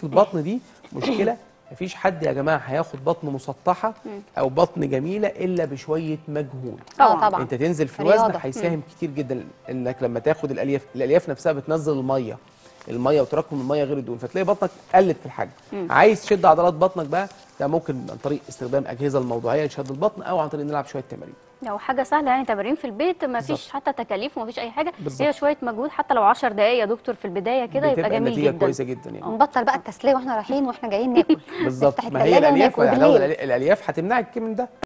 البطن دي مشكله مفيش حد يا جماعه هياخد بطن مسطحه او بطن جميله الا بشويه مجهود اه طبعا انت تنزل في الوزن رياضة. هيساهم كتير جدا انك لما تاخد الالياف الالياف نفسها بتنزل الميه الميه وتراكم الميه غير الدهون فتلاقي بطنك قلت في الحجم عايز تشد عضلات بطنك بقى ده ممكن عن طريق استخدام اجهزه الموضوعيه لشد البطن او عن طريق نلعب شويه تمارين لو حاجه سهله يعني تمارين في البيت ما فيش بالظبط. حتى تكاليف وما فيش اي حاجه بالظبط. هي شويه مجهود حتى لو 10 دقائق يا دكتور في البدايه كده يبقى بتبقى جميل النتيجه جدا كويسه جدا يعني ونبطل بقى التسليه واحنا رايحين واحنا جايين ناكل بالظبط نفتح ما هي التلاجة الالياف وناكل هو بالليل الالياف هتمنعك من ده